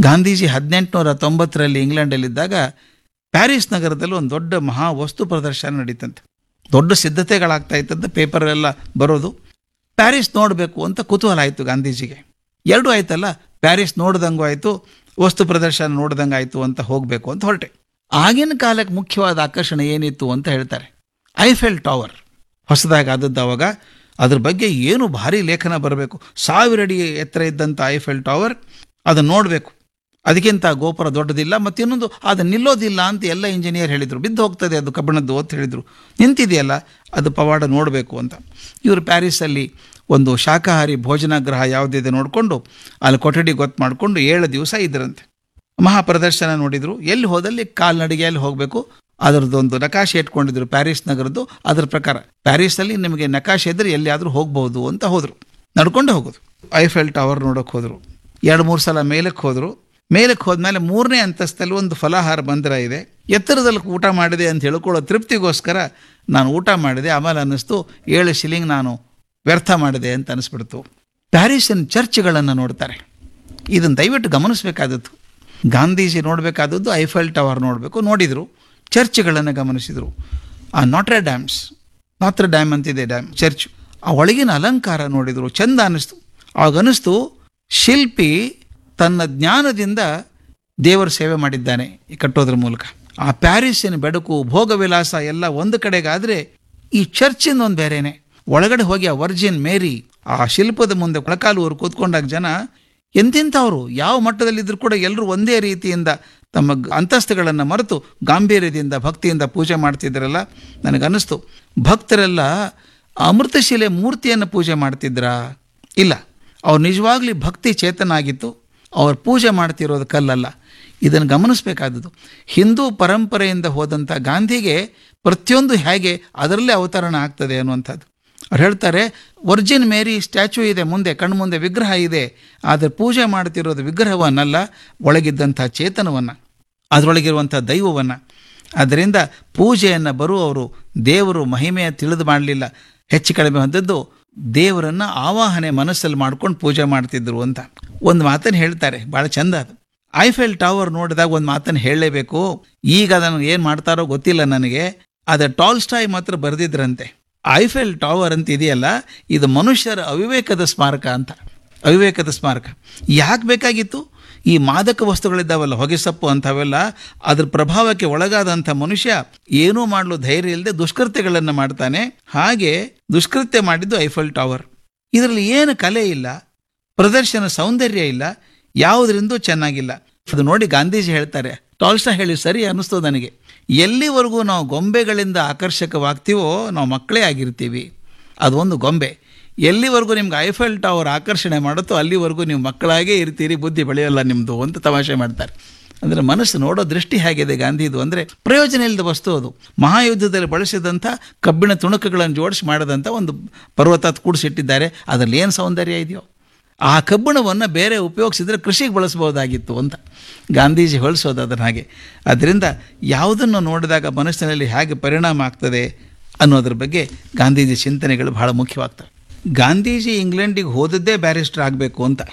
ಗಾಂಧೀಜಿ ಹದಿನೆಂಟುನೂರ ತೊಂಬತ್ತರಲ್ಲಿ ಇಂಗ್ಲೆಂಡಲ್ಲಿದ್ದಾಗ ಪ್ಯಾರಿಸ್ ನಗರದಲ್ಲಿ ಒಂದು ದೊಡ್ಡ ಮಹಾ ವಸ್ತು ಪ್ರದರ್ಶನ ನಡೀತಂತೆ ದೊಡ್ಡ ಸಿದ್ಧತೆಗಳಾಗ್ತಾ ಇತ್ತಂತೆ ಪೇಪರೆಲ್ಲ ಬರೋದು ಪ್ಯಾರಿಸ್ ನೋಡಬೇಕು ಅಂತ ಕುತೂಹಲ ಆಯಿತು ಗಾಂಧೀಜಿಗೆ ಎರಡೂ ಆಯ್ತಲ್ಲ ಪ್ಯಾರಿಸ್ ನೋಡ್ದಂಗೂ ಆಯಿತು ವಸ್ತು ಪ್ರದರ್ಶನ ನೋಡ್ದಂಗೆ ಆಯಿತು ಅಂತ ಹೋಗಬೇಕು ಅಂತ ಹೊರಟೆ ಆಗಿನ ಕಾಲಕ್ಕೆ ಮುಖ್ಯವಾದ ಆಕರ್ಷಣೆ ಏನಿತ್ತು ಅಂತ ಹೇಳ್ತಾರೆ ಐಫೆಲ್ ಟವರ್ ಹೊಸದಾಗಿ ಆದದ್ದು ಅವಾಗ ಅದ್ರ ಬಗ್ಗೆ ಏನು ಭಾರಿ ಲೇಖನ ಬರಬೇಕು ಸಾವಿರ ಅಡಿ ಎತ್ತರ ಇದ್ದಂಥ ಐಫೆಲ್ ಟವರ್ ಅದನ್ನು ನೋಡಬೇಕು ಅದಕ್ಕಿಂತ ಗೋಪುರ ದೊಡ್ಡದಿಲ್ಲ ಮತ್ತು ಇನ್ನೊಂದು ಅದು ನಿಲ್ಲೋದಿಲ್ಲ ಅಂತ ಎಲ್ಲ ಇಂಜಿನಿಯರ್ ಹೇಳಿದರು ಬಿದ್ದು ಹೋಗ್ತದೆ ಅದು ಕಬ್ಬಿಣದ್ದು ಅಂತ ಹೇಳಿದರು ನಿಂತಿದೆಯಲ್ಲ ಅದು ಪವಾಡ ನೋಡಬೇಕು ಅಂತ ಇವರು ಪ್ಯಾರಿಸಲ್ಲಿ ಒಂದು ಶಾಕಾಹಾರಿ ಭೋಜನಾಗ್ರಹ ಯಾವುದಿದೆ ನೋಡಿಕೊಂಡು ಅಲ್ಲಿ ಕೊಠಡಿ ಗೊತ್ತು ಮಾಡಿಕೊಂಡು ಏಳು ದಿವಸ ಇದ್ರಂತೆ ಮಹಾಪ್ರದರ್ಶನ ನೋಡಿದರು ಎಲ್ಲಿ ಹೋದಲ್ಲಿ ಕಾಲ್ನಡಿಗೆಯಲ್ಲಿ ಹೋಗಬೇಕು ಅದರದ್ದೊಂದು ನಕಾಶೆ ಇಟ್ಕೊಂಡಿದ್ರು ಪ್ಯಾರಿಸ್ ನಗರದ್ದು ಅದರ ಪ್ರಕಾರ ಪ್ಯಾರಿಸಲ್ಲಿ ನಿಮಗೆ ನಕಾಶೆ ಇದ್ದರೆ ಎಲ್ಲಿಯಾದರೂ ಹೋಗ್ಬೋದು ಅಂತ ಹೋದರು ನಡ್ಕೊಂಡೇ ಹೋಗೋದು ಐಫೆಲ್ ಟವರ್ ನೋಡೋಕೆ ಹೋದರು ಎರಡು ಮೂರು ಸಲ ಮೇಲಕ್ಕೆ ಹೋದರು ಮೇಲಕ್ಕೆ ಹೋದ್ಮೇಲೆ ಮೂರನೇ ಅಂತಸ್ತಲ್ಲಿ ಒಂದು ಫಲಾಹಾರ ಮಂದಿರ ಇದೆ ಎತ್ತರದಲ್ಲಿ ಊಟ ಮಾಡಿದೆ ಅಂತ ಹೇಳ್ಕೊಳ್ಳೋ ತೃಪ್ತಿಗೋಸ್ಕರ ನಾನು ಊಟ ಮಾಡಿದೆ ಆಮೇಲೆ ಅನ್ನಿಸ್ತು ಏಳು ಶಿಲಿಂಗ್ ನಾನು ವ್ಯರ್ಥ ಮಾಡಿದೆ ಅಂತ ಅನಿಸ್ಬಿಡ್ತು ಪ್ಯಾರಿಸಿನ ಚರ್ಚ್ಗಳನ್ನು ನೋಡ್ತಾರೆ ಇದನ್ನು ದಯವಿಟ್ಟು ಗಮನಿಸಬೇಕಾದದ್ದು ಗಾಂಧೀಜಿ ನೋಡಬೇಕಾದದ್ದು ಐಫೆಲ್ ಟವರ್ ನೋಡಬೇಕು ನೋಡಿದರು ಚರ್ಚ್ಗಳನ್ನು ಗಮನಿಸಿದರು ಆ ನಾಟ್ರೆ ಡ್ಯಾಮ್ಸ್ ನಾತ್ರ ಡ್ಯಾಮ್ ಅಂತಿದೆ ಡ್ಯಾಮ್ ಚರ್ಚ್ ಆ ಒಳಗಿನ ಅಲಂಕಾರ ನೋಡಿದರು ಚಂದ ಅನ್ನಿಸ್ತು ಆಗ ಅನ್ನಿಸ್ತು ಶಿಲ್ಪಿ ತನ್ನ ಜ್ಞಾನದಿಂದ ದೇವರ ಸೇವೆ ಮಾಡಿದ್ದಾನೆ ಈ ಕಟ್ಟೋದ್ರ ಮೂಲಕ ಆ ಪ್ಯಾರಿಸ್ಸಿನ ಬೆಳಕು ಭೋಗ ವಿಲಾಸ ಎಲ್ಲ ಒಂದು ಕಡೆಗಾದರೆ ಈ ಚರ್ಚಿನ ಒಂದು ಬೇರೆನೆ ಒಳಗಡೆ ಹೋಗಿ ಆ ವರ್ಜಿನ್ ಮೇರಿ ಆ ಶಿಲ್ಪದ ಮುಂದೆ ಕೊಳಕಾಲುವರು ಕೂತ್ಕೊಂಡಾಗ ಜನ ಎಂತೆಂಥವ್ರು ಯಾವ ಮಟ್ಟದಲ್ಲಿದ್ದರೂ ಕೂಡ ಎಲ್ಲರೂ ಒಂದೇ ರೀತಿಯಿಂದ ತಮ್ಮ ಗ- ಅಂತಸ್ತುಗಳನ್ನು ಮರೆತು ಗಾಂಭೀರ್ಯದಿಂದ ಭಕ್ತಿಯಿಂದ ಪೂಜೆ ಮಾಡ್ತಿದ್ರಲ್ಲ ನನಗನ್ನಿಸ್ತು ಭಕ್ತರೆಲ್ಲ ಅಮೃತಶಿಲೆ ಮೂರ್ತಿಯನ್ನು ಪೂಜೆ ಮಾಡ್ತಿದ್ರಾ ಇಲ್ಲ ಅವ್ರು ನಿಜವಾಗ್ಲಿ ಭಕ್ತಿ ಚೇತನ ಆಗಿತ್ತು ಅವ್ರು ಪೂಜೆ ಮಾಡ್ತಿರೋದು ಕಲ್ಲಲ್ಲ ಇದನ್ನು ಗಮನಿಸಬೇಕಾದದ್ದು ಹಿಂದೂ ಪರಂಪರೆಯಿಂದ ಹೋದಂಥ ಗಾಂಧಿಗೆ ಪ್ರತಿಯೊಂದು ಹೇಗೆ ಅದರಲ್ಲೇ ಅವತರಣ ಆಗ್ತದೆ ಅನ್ನುವಂಥದ್ದು ಅವ್ರು ಹೇಳ್ತಾರೆ ವರ್ಜಿನ್ ಮೇರಿ ಸ್ಟ್ಯಾಚ್ಯೂ ಇದೆ ಮುಂದೆ ಕಣ್ಣು ಮುಂದೆ ವಿಗ್ರಹ ಇದೆ ಆದರೆ ಪೂಜೆ ಮಾಡ್ತಿರೋದು ವಿಗ್ರಹವನ್ನಲ್ಲ ಒಳಗಿದ್ದಂಥ ಚೇತನವನ್ನು ಅದರೊಳಗಿರುವಂಥ ದೈವವನ್ನು ಅದರಿಂದ ಪೂಜೆಯನ್ನು ಬರುವವರು ದೇವರು ಮಹಿಮೆಯ ತಿಳಿದು ಮಾಡಲಿಲ್ಲ ಹೆಚ್ಚು ಕಡಿಮೆ ಹೊಂದದ್ದು ದೇವರನ್ನು ಆವಾಹನೆ ಮನಸ್ಸಲ್ಲಿ ಮಾಡ್ಕೊಂಡು ಪೂಜೆ ಮಾಡ್ತಿದ್ರು ಅಂತ ಒಂದು ಮಾತನ್ನು ಹೇಳ್ತಾರೆ ಭಾಳ ಚಂದ ಅದು ಐಫೆಲ್ ಟವರ್ ನೋಡಿದಾಗ ಒಂದು ಮಾತನ್ನು ಹೇಳಲೇಬೇಕು ಈಗ ಅದನ್ನು ಏನು ಮಾಡ್ತಾರೋ ಗೊತ್ತಿಲ್ಲ ನನಗೆ ಅದ ಟಾಲ್ಸ್ಟಾಯ್ ಮಾತ್ರ ಬರೆದಿದ್ರಂತೆ ಐಫೆಲ್ ಟವರ್ ಅಂತ ಇದೆಯಲ್ಲ ಇದು ಮನುಷ್ಯರ ಅವಿವೇಕದ ಸ್ಮಾರಕ ಅಂತ ಅವಿವೇಕದ ಸ್ಮಾರಕ ಯಾಕೆ ಬೇಕಾಗಿತ್ತು ಈ ಮಾದಕ ವಸ್ತುಗಳಿದ್ದಾವಲ್ಲ ಹೊಗೆಸೊಪ್ಪು ಅಂಥವೆಲ್ಲ ಅದ್ರ ಪ್ರಭಾವಕ್ಕೆ ಒಳಗಾದಂಥ ಮನುಷ್ಯ ಏನೂ ಮಾಡಲು ಧೈರ್ಯ ಇಲ್ಲದೆ ದುಷ್ಕೃತ್ಯಗಳನ್ನು ಮಾಡ್ತಾನೆ ಹಾಗೆ ದುಷ್ಕೃತ್ಯ ಮಾಡಿದ್ದು ಐಫೆಲ್ ಟವರ್ ಇದರಲ್ಲಿ ಏನು ಕಲೆ ಇಲ್ಲ ಪ್ರದರ್ಶನ ಸೌಂದರ್ಯ ಇಲ್ಲ ಯಾವುದರಿಂದೂ ಚೆನ್ನಾಗಿಲ್ಲ ಅದು ನೋಡಿ ಗಾಂಧೀಜಿ ಹೇಳ್ತಾರೆ ಟಾಲ್ಸ್ಟಾ ಹೇಳಿ ಸರಿ ಅನ್ನಿಸ್ತು ನನಗೆ ಎಲ್ಲಿವರೆಗೂ ನಾವು ಗೊಂಬೆಗಳಿಂದ ಆಕರ್ಷಕವಾಗ್ತೀವೋ ನಾವು ಮಕ್ಕಳೇ ಆಗಿರ್ತೀವಿ ಅದೊಂದು ಗೊಂಬೆ ಎಲ್ಲಿವರೆಗೂ ನಿಮ್ಗೆ ಐಫೆಲ್ ಟವರ್ ಆಕರ್ಷಣೆ ಮಾಡುತ್ತೋ ಅಲ್ಲಿವರೆಗೂ ನೀವು ಮಕ್ಕಳಾಗೇ ಇರ್ತೀರಿ ಬುದ್ಧಿ ಬೆಳೆಯೋಲ್ಲ ನಿಮ್ಮದು ಅಂತ ತಮಾಷೆ ಮಾಡ್ತಾರೆ ಅಂದರೆ ಮನಸ್ಸು ನೋಡೋ ದೃಷ್ಟಿ ಹೇಗಿದೆ ಗಾಂಧಿದು ಅಂದರೆ ಪ್ರಯೋಜನ ಇಲ್ಲದ ವಸ್ತು ಅದು ಮಹಾಯುದ್ಧದಲ್ಲಿ ಬಳಸಿದಂಥ ಕಬ್ಬಿಣ ತುಣುಕುಗಳನ್ನು ಜೋಡಿಸಿ ಮಾಡಿದಂಥ ಒಂದು ಪರ್ವತ ಕೂಡಿಸಿಟ್ಟಿದ್ದಾರೆ ಅದರಲ್ಲಿ ಏನು ಸೌಂದರ್ಯ ಇದೆಯೋ ಆ ಕಬ್ಬಿಣವನ್ನು ಬೇರೆ ಉಪಯೋಗಿಸಿದ್ರೆ ಕೃಷಿಗೆ ಬಳಸ್ಬೋದಾಗಿತ್ತು ಅಂತ ಗಾಂಧೀಜಿ ಹೊಲಿಸೋದು ಅದನ್ನು ಹಾಗೆ ಅದರಿಂದ ಯಾವುದನ್ನು ನೋಡಿದಾಗ ಮನಸ್ಸಿನಲ್ಲಿ ಹೇಗೆ ಪರಿಣಾಮ ಆಗ್ತದೆ ಅನ್ನೋದ್ರ ಬಗ್ಗೆ ಗಾಂಧೀಜಿ ಚಿಂತನೆಗಳು ಬಹಳ ಮುಖ್ಯವಾಗ್ತವೆ ಗಾಂಧೀಜಿ ಇಂಗ್ಲೆಂಡಿಗೆ ಹೋದದ್ದೇ ಬ್ಯಾರಿಸ್ಟರ್ ಆಗಬೇಕು ಅಂತ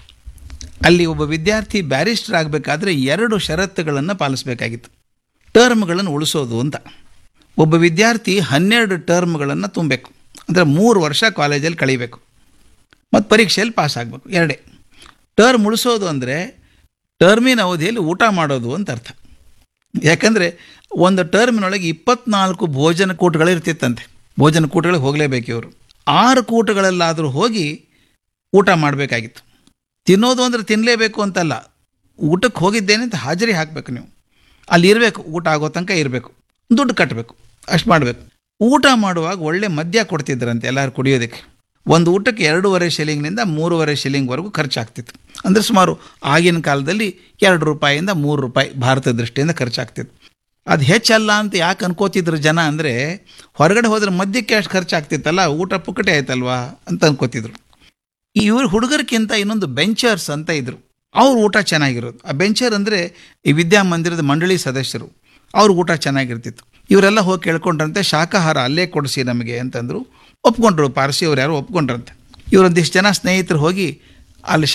ಅಲ್ಲಿ ಒಬ್ಬ ವಿದ್ಯಾರ್ಥಿ ಬ್ಯಾರಿಸ್ಟರ್ ಆಗಬೇಕಾದ್ರೆ ಎರಡು ಷರತ್ತುಗಳನ್ನು ಪಾಲಿಸಬೇಕಾಗಿತ್ತು ಟರ್ಮ್ಗಳನ್ನು ಉಳಿಸೋದು ಅಂತ ಒಬ್ಬ ವಿದ್ಯಾರ್ಥಿ ಹನ್ನೆರಡು ಟರ್ಮ್ಗಳನ್ನು ತುಂಬಬೇಕು ಅಂದರೆ ಮೂರು ವರ್ಷ ಕಾಲೇಜಲ್ಲಿ ಕಳಿಬೇಕು ಮತ್ತು ಪರೀಕ್ಷೆಯಲ್ಲಿ ಪಾಸ್ ಆಗಬೇಕು ಎರಡೇ ಟರ್ಮ್ ಉಳಿಸೋದು ಅಂದರೆ ಟರ್ಮಿನ ಅವಧಿಯಲ್ಲಿ ಊಟ ಮಾಡೋದು ಅಂತ ಅರ್ಥ ಯಾಕಂದರೆ ಒಂದು ಟರ್ಮಿನೊಳಗೆ ಇಪ್ಪತ್ನಾಲ್ಕು ಭೋಜನ ಕೂಟಗಳಿರ್ತಿತ್ತಂತೆ ಭೋಜನ ಕೂಟಗಳಿಗೆ ಹೋಗಲೇಬೇಕು ಇವರು ಆರು ಕೂಟಗಳಲ್ಲಾದರೂ ಹೋಗಿ ಊಟ ಮಾಡಬೇಕಾಗಿತ್ತು ತಿನ್ನೋದು ಅಂದರೆ ತಿನ್ನಲೇಬೇಕು ಅಂತಲ್ಲ ಊಟಕ್ಕೆ ಹೋಗಿದ್ದೇನೆ ಅಂತ ಹಾಜರಿ ಹಾಕಬೇಕು ನೀವು ಅಲ್ಲಿ ಇರಬೇಕು ಊಟ ಆಗೋ ತನಕ ಇರಬೇಕು ದುಡ್ಡು ಕಟ್ಟಬೇಕು ಅಷ್ಟು ಮಾಡಬೇಕು ಊಟ ಮಾಡುವಾಗ ಒಳ್ಳೆ ಮದ್ಯ ಕೊಡ್ತಿದ್ರಂತೆ ಎಲ್ಲರೂ ಕುಡಿಯೋದಕ್ಕೆ ಒಂದು ಊಟಕ್ಕೆ ಎರಡೂವರೆ ಶಿಲಿಂಗ್ನಿಂದ ಮೂರುವರೆ ಶಿಲಿಂಗ್ವರೆಗೂ ಖರ್ಚಾಗ್ತಿತ್ತು ಅಂದರೆ ಸುಮಾರು ಆಗಿನ ಕಾಲದಲ್ಲಿ ಎರಡು ರೂಪಾಯಿಯಿಂದ ಮೂರು ರೂಪಾಯಿ ಭಾರತ ದೃಷ್ಟಿಯಿಂದ ಖರ್ಚಾಗ್ತಿತ್ತು ಅದು ಹೆಚ್ಚಲ್ಲ ಅಂತ ಯಾಕೆ ಅನ್ಕೋತಿದ್ರು ಜನ ಅಂದರೆ ಹೊರಗಡೆ ಹೋದ್ರೆ ಮದ್ಯಕ್ಕೆ ಅಷ್ಟು ಖರ್ಚಾಗ್ತಿತ್ತಲ್ಲ ಊಟ ಪುಕ್ಕಟೆ ಆಯ್ತಲ್ವಾ ಅಂತ ಅನ್ಕೋತಿದ್ರು ಇವ್ರು ಹುಡುಗರಿಗಿಂತ ಇನ್ನೊಂದು ಬೆಂಚರ್ಸ್ ಅಂತ ಇದ್ರು ಅವ್ರ ಊಟ ಚೆನ್ನಾಗಿರೋದು ಆ ಬೆಂಚರ್ ಅಂದರೆ ಈ ವಿದ್ಯಾಮಂದಿರದ ಮಂಡಳಿ ಸದಸ್ಯರು ಅವ್ರ ಊಟ ಚೆನ್ನಾಗಿರ್ತಿತ್ತು ಇವರೆಲ್ಲ ಹೋಗಿ ಕೇಳ್ಕೊಂಡ್ರಂತೆ ಶಾಕಾಹಾರ ಅಲ್ಲೇ ಕೊಡಿಸಿ ನಮಗೆ ಅಂತಂದರು ಒಪ್ಕೊಂಡ್ರು ಪಾರ್ಸಿ ಅವ್ರು ಯಾರೋ ಒಪ್ಕೊಂಡ್ರಂತೆ ಇವರೊಂದಿಷ್ಟು ಜನ ಸ್ನೇಹಿತರು ಹೋಗಿ ಅಲ್ಲಿ